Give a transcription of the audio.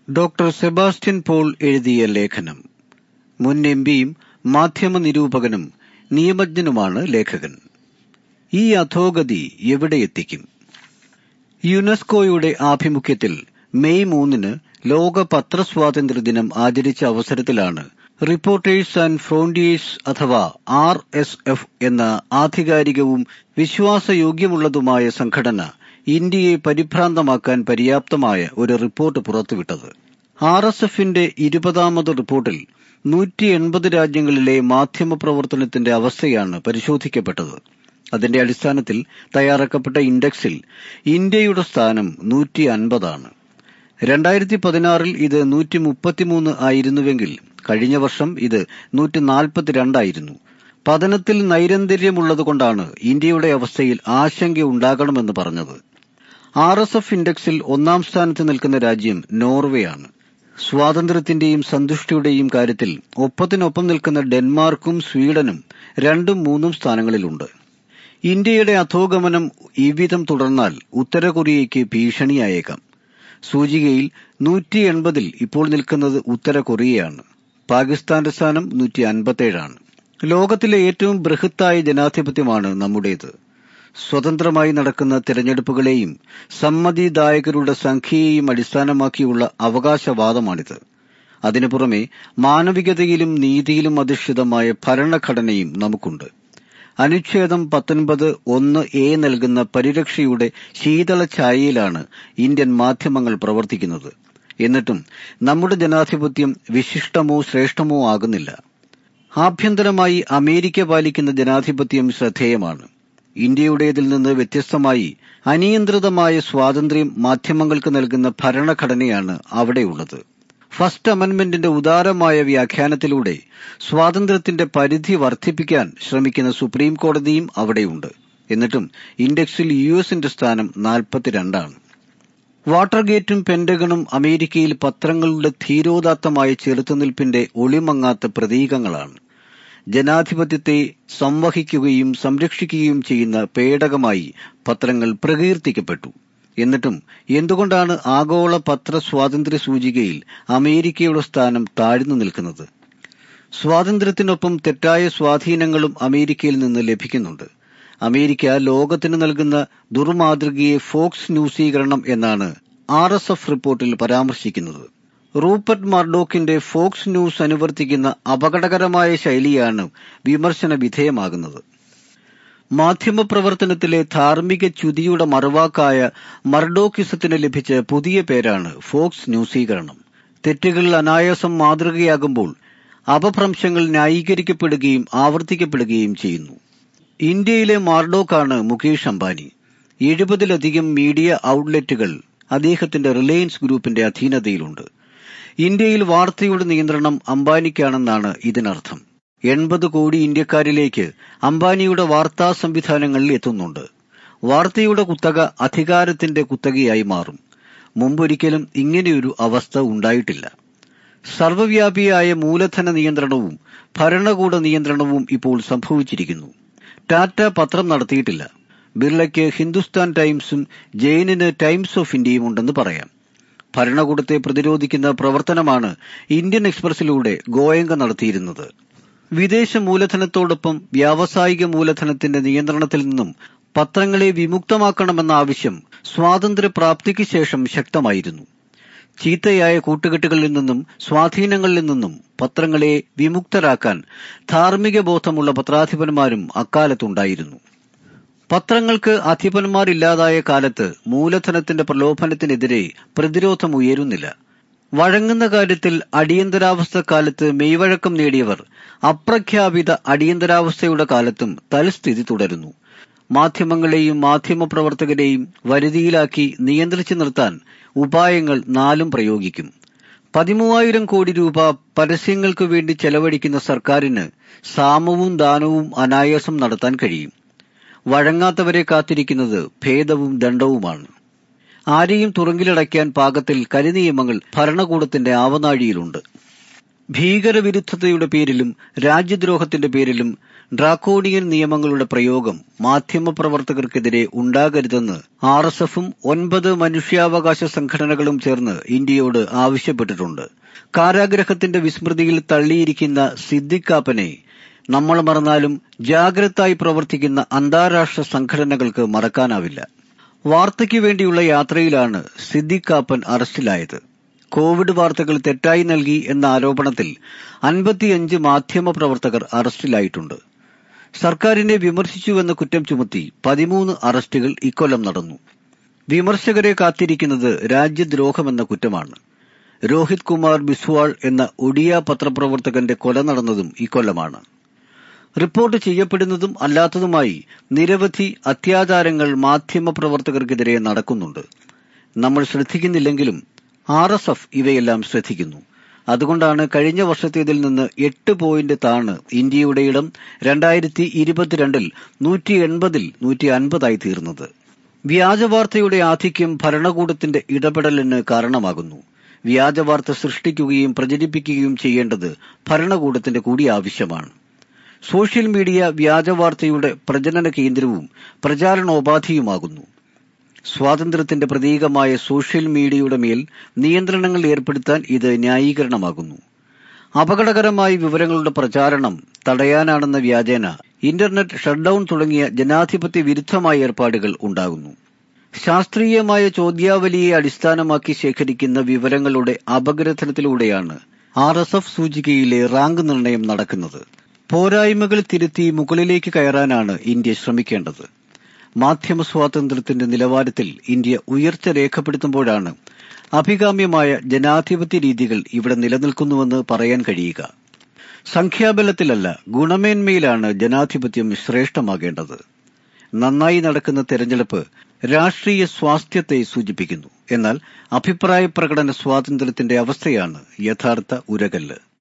doctor Sebastian Paul എഴുതിയ ലേഖനം മുൻ എം പിയും മാധ്യമ നിരൂപകനും നിയമജ്ഞനുമാണ് ലേഖകൻ ഈ അധോഗതി എവിടെ എത്തിക്കും യുനെസ്കോയുടെ ആഭിമുഖ്യത്തിൽ മെയ് മൂന്നിന് ലോക പത്രസ്വാതന്ത്ര്യ ദിനം ആചരിച്ച അവസരത്തിലാണ് റിപ്പോർട്ടേഴ്സ് ആൻഡ് ഫ്രോണ്ടിയേഴ്സ് അഥവാ ആർ എസ് എഫ് എന്ന ആധികാരികവും വിശ്വാസയോഗ്യമുള്ളതുമായ സംഘടന ഇന്ത്യയെ പരിഭ്രാന്തമാക്കാൻ പര്യാപ്തമായ ഒരു റിപ്പോർട്ട് പുറത്തുവിട്ടത് ആർ എസ് എഫിന്റെ ഇരുപതാമത് റിപ്പോർട്ടിൽ നൂറ്റി എൺപത് രാജ്യങ്ങളിലെ മാധ്യമ പ്രവർത്തനത്തിന്റെ അവസ്ഥയാണ് പരിശോധിക്കപ്പെട്ടത് അതിന്റെ അടിസ്ഥാനത്തിൽ തയ്യാറാക്കപ്പെട്ട ഇൻഡെക്സിൽ ഇന്ത്യയുടെ സ്ഥാനം നൂറ്റി അൻപതാണ് രണ്ടായിരത്തി പതിനാറിൽ ഇത് നൂറ്റി മുപ്പത്തിമൂന്ന് ആയിരുന്നുവെങ്കിൽ കഴിഞ്ഞ വർഷം ഇത് നൂറ്റി നാൽപ്പത്തിരണ്ടായിരുന്നു പതനത്തിൽ നൈരന്തര്യമുള്ളതുകൊണ്ടാണ് ഇന്ത്യയുടെ അവസ്ഥയിൽ ആശങ്ക ഉണ്ടാകണമെന്ന് പറഞ്ഞത് ആർ എസ് എഫ് ഇൻഡെക്സിൽ ഒന്നാം സ്ഥാനത്ത് നിൽക്കുന്ന രാജ്യം നോർവേയാണ് സ്വാതന്ത്ര്യത്തിന്റെയും സന്തുഷ്ടിയുടെയും കാര്യത്തിൽ ഒപ്പത്തിനൊപ്പം നിൽക്കുന്ന ഡെൻമാർക്കും സ്വീഡനും രണ്ടും മൂന്നും സ്ഥാനങ്ങളിലുണ്ട് ഇന്ത്യയുടെ അധോഗമനം ഇவ்விധം തുടർന്നാൽ ഉത്തര കൊറിയയ്ക്ക് ഭീഷണിയായേക്കാം സൂചികയിൽ നൂറ്റി എൺപതിൽ ഇപ്പോൾ നിൽക്കുന്നത് ഉത്തര കൊറിയയാണ് പാകിസ്ഥാന്റെ സ്ഥാനം നൂറ്റി അൻപത്തേഴാണ് ലോകത്തിലെ ഏറ്റവും ബൃഹത്തായ ജനാധിപത്യമാണ് നമ്മുടേത് സ്വതന്ത്രമായി നടക്കുന്ന തിരഞ്ഞെടുപ്പുകളെയും സമ്മതിദായകരുടെ സംഖ്യയെയും അടിസ്ഥാനമാക്കിയുള്ള അവകാശവാദമാണിത് അതിനു പുറമെ മാനവികതയിലും നീതിയിലും അധിഷ്ഠിതമായ ഭരണഘടനയും നമുക്കുണ്ട് അനുച്ഛേദം പത്തൊൻപത് ഒന്ന് എ നൽകുന്ന പരിരക്ഷയുടെ ശീതള ഛായയിലാണ് ഇന്ത്യൻ മാധ്യമങ്ങൾ പ്രവർത്തിക്കുന്നത് എന്നിട്ടും നമ്മുടെ ജനാധിപത്യം വിശിഷ്ടമോ ശ്രേഷ്ഠമോ ആകുന്നില്ല ആഭ്യന്തരമായി അമേരിക്ക പാലിക്കുന്ന ജനാധിപത്യം ശ്രദ്ധേയമാണ് ഇന്ത്യയുടേതിൽ നിന്ന് വ്യത്യസ്തമായി അനിയന്ത്രിതമായ സ്വാതന്ത്ര്യം മാധ്യമങ്ങൾക്ക് നൽകുന്ന ഭരണഘടനയാണ് അവിടെയുള്ളത് ഫസ്റ്റ് അമെന്റ്മെന്റിന്റെ ഉദാരമായ വ്യാഖ്യാനത്തിലൂടെ സ്വാതന്ത്ര്യത്തിന്റെ പരിധി വർദ്ധിപ്പിക്കാൻ ശ്രമിക്കുന്ന സുപ്രീം കോടതിയും അവിടെയുണ്ട് എന്നിട്ടും ഇൻഡെക്സിൽ യു എസിന്റെ സ്ഥാനം നാൽപ്പത്തിരണ്ടാണ് വാട്ടർഗേറ്റും പെന്റഗണും അമേരിക്കയിൽ പത്രങ്ങളുടെ ധീരോദാത്തമായ ചെറുത്തുനിൽപ്പിന്റെ ഒളിമങ്ങാത്ത പ്രതീകങ്ങളാണ് ജനാധിപത്യത്തെ സംവഹിക്കുകയും സംരക്ഷിക്കുകയും ചെയ്യുന്ന പേടകമായി പത്രങ്ങൾ പ്രകീർത്തിക്കപ്പെട്ടു എന്നിട്ടും എന്തുകൊണ്ടാണ് ആഗോള പത്ര സ്വാതന്ത്ര്യ സൂചികയിൽ അമേരിക്കയുടെ സ്ഥാനം താഴ്ന്നു നിൽക്കുന്നത് സ്വാതന്ത്ര്യത്തിനൊപ്പം തെറ്റായ സ്വാധീനങ്ങളും അമേരിക്കയിൽ നിന്ന് ലഭിക്കുന്നുണ്ട് അമേരിക്ക ലോകത്തിന് നൽകുന്ന ദുർമാതൃകയെ ഫോക്സ് ന്യൂസീകരണം എന്നാണ് ആർ എസ് എഫ് റിപ്പോർട്ടിൽ പരാമർശിക്കുന്നത് റൂപ്പർട്ട് മർഡോക്കിന്റെ ഫോക്സ് ന്യൂസ് അനുവർത്തിക്കുന്ന അപകടകരമായ ശൈലിയാണ് വിമർശന വിധേയമാകുന്നത് മാധ്യമപ്രവർത്തനത്തിലെ ധാർമ്മിക ച്യുതിയുടെ മറുവാക്കായ മർഡോക്കിസത്തിന് ലഭിച്ച പുതിയ പേരാണ് ഫോക്സ് ന്യൂസീകരണം തെറ്റുകൾ അനായാസം മാതൃകയാകുമ്പോൾ അപഭ്രംശങ്ങൾ ന്യായീകരിക്കപ്പെടുകയും ആവർത്തിക്കപ്പെടുകയും ചെയ്യുന്നു ഇന്ത്യയിലെ മാർഡോക്കാണ് മുകേഷ് അംബാനി എഴുപതിലധികം മീഡിയ ഔട്ട്ലെറ്റുകൾ അദ്ദേഹത്തിന്റെ റിലയൻസ് ഗ്രൂപ്പിന്റെ അധീനതയിലുണ്ട് ഇന്ത്യയിൽ വാർത്തയുടെ നിയന്ത്രണം അംബാനിക്കാണെന്നാണ് ഇതിനർത്ഥം എൺപത് കോടി ഇന്ത്യക്കാരിലേക്ക് അംബാനിയുടെ വാർത്താ സംവിധാനങ്ങളിൽ എത്തുന്നുണ്ട് വാർത്തയുടെ കുത്തക അധികാരത്തിന്റെ കുത്തകയായി മാറും മുമ്പൊരിക്കലും ഇങ്ങനെയൊരു അവസ്ഥ ഉണ്ടായിട്ടില്ല സർവവ്യാപിയായ മൂലധന നിയന്ത്രണവും ഭരണകൂട നിയന്ത്രണവും ഇപ്പോൾ സംഭവിച്ചിരിക്കുന്നു ടാറ്റ പത്രം നടത്തിയിട്ടില്ല ബിർളയ്ക്ക് ഹിന്ദുസ്ഥാൻ ടൈംസും ജെയിനിന് ടൈംസ് ഓഫ് ഇന്ത്യയും ഉണ്ടെന്ന് പറയാം ഭരണകൂടത്തെ പ്രതിരോധിക്കുന്ന പ്രവർത്തനമാണ് ഇന്ത്യൻ എക്സ്പ്രസിലൂടെ ഗോയങ്ക നടത്തിയിരുന്നത് വിദേശ മൂലധനത്തോടൊപ്പം വ്യാവസായിക മൂലധനത്തിന്റെ നിയന്ത്രണത്തിൽ നിന്നും പത്രങ്ങളെ വിമുക്തമാക്കണമെന്ന ആവശ്യം സ്വാതന്ത്ര്യപ്രാപ്തിക്ക് ശേഷം ശക്തമായിരുന്നു ചീത്തയായ കൂട്ടുകെട്ടുകളിൽ നിന്നും സ്വാധീനങ്ങളിൽ നിന്നും പത്രങ്ങളെ വിമുക്തരാക്കാൻ ധാർമ്മിക ബോധമുള്ള പത്രാധിപന്മാരും അക്കാലത്തുണ്ടായിരുന്നു പത്രങ്ങൾക്ക് അധിപന്മാർ ഇല്ലാതായ കാലത്ത് മൂലധനത്തിന്റെ പ്രലോഭനത്തിനെതിരെ പ്രതിരോധം ഉയരുന്നില്ല വഴങ്ങുന്ന കാര്യത്തിൽ അടിയന്തരാവസ്ഥ കാലത്ത് മെയ്വഴക്കം നേടിയവർ അപ്രഖ്യാപിത അടിയന്തരാവസ്ഥയുടെ കാലത്തും തൽസ്ഥിതി തുടരുന്നു മാധ്യമങ്ങളെയും മാധ്യമപ്രവർത്തകരെയും വരുതിയിലാക്കി നിയന്ത്രിച്ചു നിർത്താൻ ഉപായങ്ങൾ നാലും പ്രയോഗിക്കും പതിമൂവായിരം കോടി രൂപ പരസ്യങ്ങൾക്ക് വേണ്ടി ചെലവഴിക്കുന്ന സർക്കാരിന് സാമവും ദാനവും അനായാസം നടത്താൻ കഴിയും വഴങ്ങാത്തവരെ കാത്തിരിക്കുന്നത് ഭേദവും ദണ്ഡവുമാണ് ആരെയും തുറങ്കിലടയ്ക്കാൻ പാകത്തിൽ കരിനിയമങ്ങൾ ഭരണകൂടത്തിന്റെ ആവനാഴിയിലുണ്ട് ഭീകരവിരുദ്ധതയുടെ പേരിലും രാജ്യദ്രോഹത്തിന്റെ പേരിലും ഡ്രാക്കോണിയൻ നിയമങ്ങളുടെ പ്രയോഗം മാധ്യമപ്രവർത്തകർക്കെതിരെ ഉണ്ടാകരുതെന്ന് ആർ എസ് എഫും ഒൻപത് മനുഷ്യാവകാശ സംഘടനകളും ചേർന്ന് ഇന്ത്യയോട് ആവശ്യപ്പെട്ടിട്ടുണ്ട് കാരാഗ്രഹത്തിന്റെ വിസ്മൃതിയിൽ തള്ളിയിരിക്കുന്ന സിദ്ദിഖാപ്പനെ നമ്മൾ മറന്നാലും ജാഗ്രതായി പ്രവർത്തിക്കുന്ന അന്താരാഷ്ട്ര സംഘടനകൾക്ക് മറക്കാനാവില്ല വാർത്തയ്ക്ക് വേണ്ടിയുള്ള യാത്രയിലാണ് സിദ്ദിഖാപ്പൻ അറസ്റ്റിലായത് കോവിഡ് വാർത്തകൾ തെറ്റായി നൽകി എന്ന ആരോപണത്തിൽ അൻപത്തിയഞ്ച് മാധ്യമപ്രവർത്തകർ അറസ്റ്റിലായിട്ടുണ്ട് സർക്കാരിനെ വിമർശിച്ചുവെന്ന കുറ്റം ചുമത്തി പതിമൂന്ന് അറസ്റ്റുകൾ ഇക്കൊല്ലം നടന്നു വിമർശകരെ കാത്തിരിക്കുന്നത് രാജ്യദ്രോഹമെന്ന കുറ്റമാണ് രോഹിത് കുമാർ ബിസ്വാൾ എന്ന ഒഡിയ പത്രപ്രവർത്തകന്റെ കൊല നടന്നതും ഇക്കൊല്ലമാണ് റിപ്പോർട്ട് ചെയ്യപ്പെടുന്നതും അല്ലാത്തതുമായി നിരവധി അത്യാചാരങ്ങൾ മാധ്യമപ്രവർത്തകർക്കെതിരെ നടക്കുന്നുണ്ട് നമ്മൾ ശ്രദ്ധിക്കുന്നില്ലെങ്കിലും ആർ എസ് എഫ് ഇവയെല്ലാം ശ്രദ്ധിക്കുന്നു അതുകൊണ്ടാണ് കഴിഞ്ഞ വർഷത്തേതിൽ നിന്ന് എട്ട് പോയിന്റ് താണ് ഇന്ത്യയുടെ ഇടം രണ്ടായിരത്തി ഇരുപത്തിരണ്ടിൽ നൂറ്റി എൺപതിൽ നൂറ്റി അൻപതായി തീർന്നത് വ്യാജവാർത്തയുടെ ആധിക്യം ഭരണകൂടത്തിന്റെ ഇടപെടലിന് കാരണമാകുന്നു വ്യാജവാർത്ത സൃഷ്ടിക്കുകയും പ്രചരിപ്പിക്കുകയും ചെയ്യേണ്ടത് ഭരണകൂടത്തിന്റെ കൂടി ആവശ്യമാണ് സോഷ്യൽ മീഡിയ വ്യാജവാർത്തയുടെ പ്രജനന കേന്ദ്രവും പ്രചാരണോപാധിയുമാകുന്നു സ്വാതന്ത്ര്യത്തിന്റെ പ്രതീകമായ സോഷ്യൽ മീഡിയയുടെ മേൽ നിയന്ത്രണങ്ങൾ ഏർപ്പെടുത്താൻ ഇത് ന്യായീകരണമാകുന്നു അപകടകരമായ വിവരങ്ങളുടെ പ്രചാരണം തടയാനാണെന്ന വ്യാജേന ഇന്റർനെറ്റ് ഷട്ട്ഡൌൺ തുടങ്ങിയ ജനാധിപത്യ വിരുദ്ധമായ ഏർപ്പാടുകൾ ഉണ്ടാകുന്നു ശാസ്ത്രീയമായ ചോദ്യാവലിയെ അടിസ്ഥാനമാക്കി ശേഖരിക്കുന്ന വിവരങ്ങളുടെ അപഗ്രഥനത്തിലൂടെയാണ് ആർ എസ് എഫ് സൂചികയിലെ റാങ്ക് നിർണയം നടക്കുന്നത് പോരായ്മകൾ തിരുത്തി മുകളിലേക്ക് കയറാനാണ് ഇന്ത്യ ശ്രമിക്കേണ്ടത് മാധ്യമ സ്വാതന്ത്ര്യത്തിന്റെ നിലവാരത്തിൽ ഇന്ത്യ ഉയർച്ച രേഖപ്പെടുത്തുമ്പോഴാണ് അഭികാമ്യമായ ജനാധിപത്യ രീതികൾ ഇവിടെ നിലനിൽക്കുന്നുവെന്ന് പറയാൻ കഴിയുക സംഖ്യാബലത്തിലല്ല ഗുണമേന്മയിലാണ് ജനാധിപത്യം ശ്രേഷ്ഠമാകേണ്ടത് നന്നായി നടക്കുന്ന തെരഞ്ഞെടുപ്പ് രാഷ്ട്രീയ സ്വാസ്ഥ്യത്തെ സൂചിപ്പിക്കുന്നു എന്നാൽ അഭിപ്രായ പ്രകടന സ്വാതന്ത്ര്യത്തിന്റെ അവസ്ഥയാണ് യഥാർത്ഥ ഉരകല്ല്